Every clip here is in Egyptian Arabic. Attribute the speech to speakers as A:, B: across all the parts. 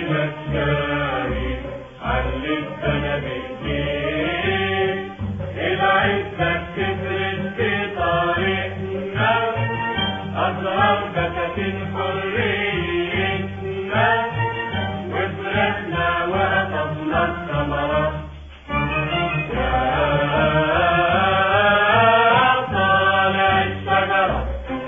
A: لك شاري علمتنا بايديك العزة بتفرد في طريقنا أزهار بساتين حريتنا وفرحنا وقطفنا الثمرات يا طالع الشجرة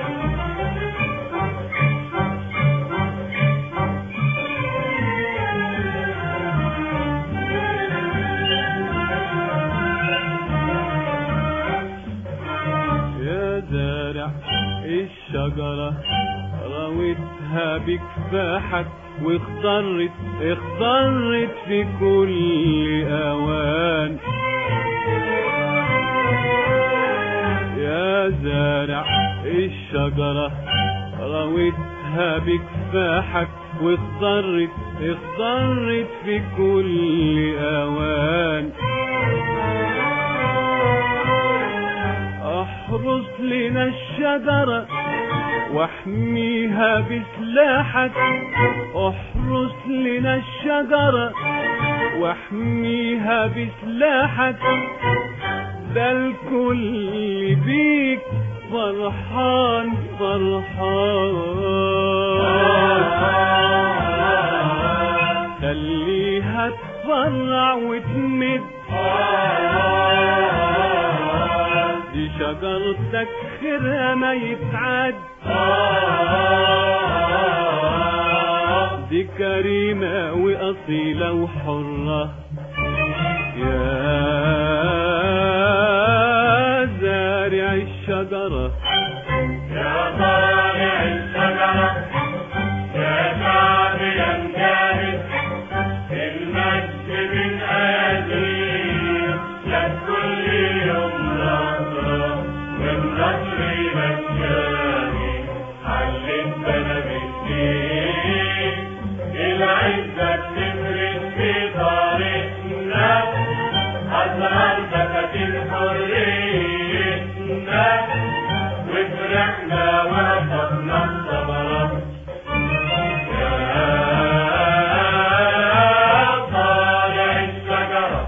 B: يا زارع الشجرة رويتها بكفاحك واخضرت اخضرت في كل اوان يا زارع الشجرة رويتها بكفاحك واخضرت اخضرت في كل اوان احرس لنا الشجرة واحميها بسلاحك احرس لنا الشجرة واحميها بسلاحك ده الكل بيك فرحان فرحان خليها تفرع وتمد دي شجرتك خيرها ما يتعد دي كريمة وأصيلة وحرة يا زارع الشجرة
A: يا طالع الشجرة يا شعب ينجهز المجد من أياديه لك كل يوم نصرة والنصر مجاني علمتنا بالدين العزة بتفرد في طريقنا أزهر بساتين حريتنا وفرحنا وقفنا الثمرات يا طالع الشجرة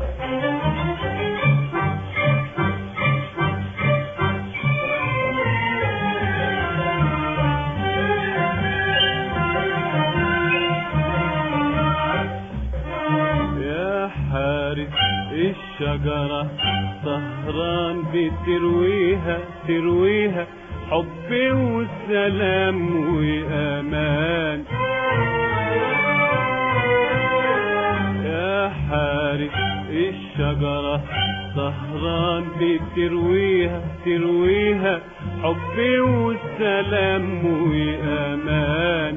B: يا حارس الشجرة سهران بترويها ترويها حب وسلام وأمان يا حارس الشجرة سهران بترويها ترويها حب وسلام وأمان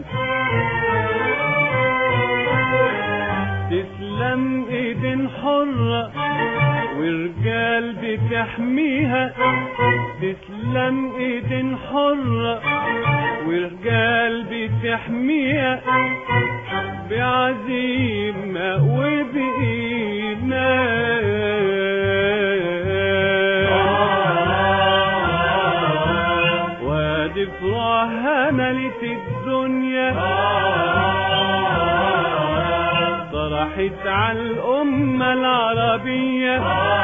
B: تسلم ايدين حرة ورجال بتحميها تسلم ايدين حرة ورجال بتحميها بعزيمة وبإيمان ودفعها ملت الدنيا طرحت على الأمة العربية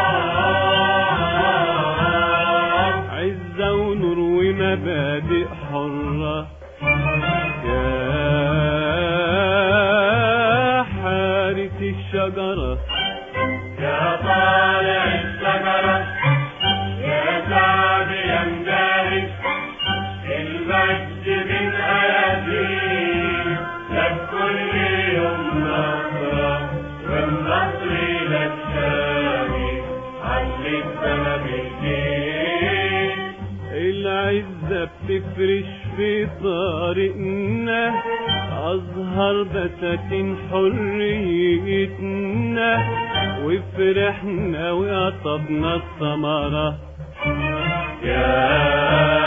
B: عزة ونور ومبادئ حرة يا حارس الشجرة
A: يا طالع الشجرة يا شعب ينبهج المجد من أياديه لك كل يوم نصرة والنصر لك شامي علمتنا بالدين
B: العزة بتفرش في طريقنا أزهر بساتين حريتنا وفرحنا وقطبنا الثمرة
A: يا